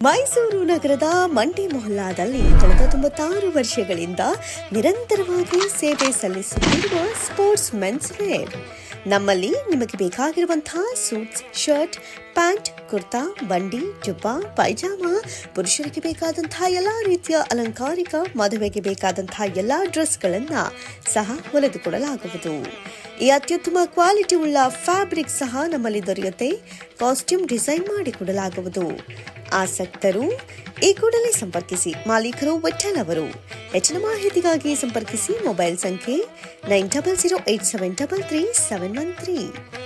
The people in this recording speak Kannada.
ಮೈಸೂರು ನಗರದ ಮಂಡಿ ಮೊಹಲ್ಲಾದಲ್ಲಿ ಕಳೆದ ತೊಂಬತ್ತಾರು ವರ್ಷಗಳಿಂದ ನಿರಂತರವಾಗಿ ಸೇವೆ ಸಲ್ಲಿಸುತ್ತಿರುವ ಸ್ಪೋರ್ಟ್ಸ್ ಮೆನ್ಸ್ ವೇರ್ ನಮ್ಮಲ್ಲಿ ನಿಮಗೆ ಬೇಕಾಗಿರುವಂತಹ ಸೂಟ್ಸ್ ಶರ್ಟ್ ಪ್ಯಾಂಟ್ ಕುರ್ತಾ ಬಂಡಿ ಜುಬ್ಬಾ ಪೈಜಾಮ ಪುರುಷರಿಗೆ ಬೇಕಾದಂತಹ ಎಲ್ಲಾ ರೀತಿಯ ಅಲಂಕಾರಿಕ ಮದುವೆಗೆ ಬೇಕಾದಂತಹ ಎಲ್ಲಾ ಡ್ರೆಸ್ಗಳನ್ನ ಸಹ ಹೊಲೆದುಕೊಡಲಾಗುವುದು ಈ ಅತ್ಯುತ್ತಮ ಕ್ವಾಲಿಟಿ ಉಳ್ಳ ಫ್ಯಾಬ್ರಿಕ್ ಸಹ ನಮ್ಮಲ್ಲಿ ದೊರೆಯುತ್ತೆ ಕಾಸ್ಟ್ಯೂಮ್ ಡಿಸೈನ್ ಮಾಡಿಕೊಡಲಾಗುವುದು ಆಸಕ್ತರು ಈ ಕೂಡಲೇ ಸಂಪರ್ಕಿಸಿ ಮಾಲೀಕರು ವಿಠಲ್ ಅವರು ಹೆಚ್ಚಿನ ಮಾಹಿತಿಗಾಗಿ ಸಂಪರ್ಕಿಸಿ ಮೊಬೈಲ್ ಸಂಖ್ಯೆ nine double zero eight seven double three seven one three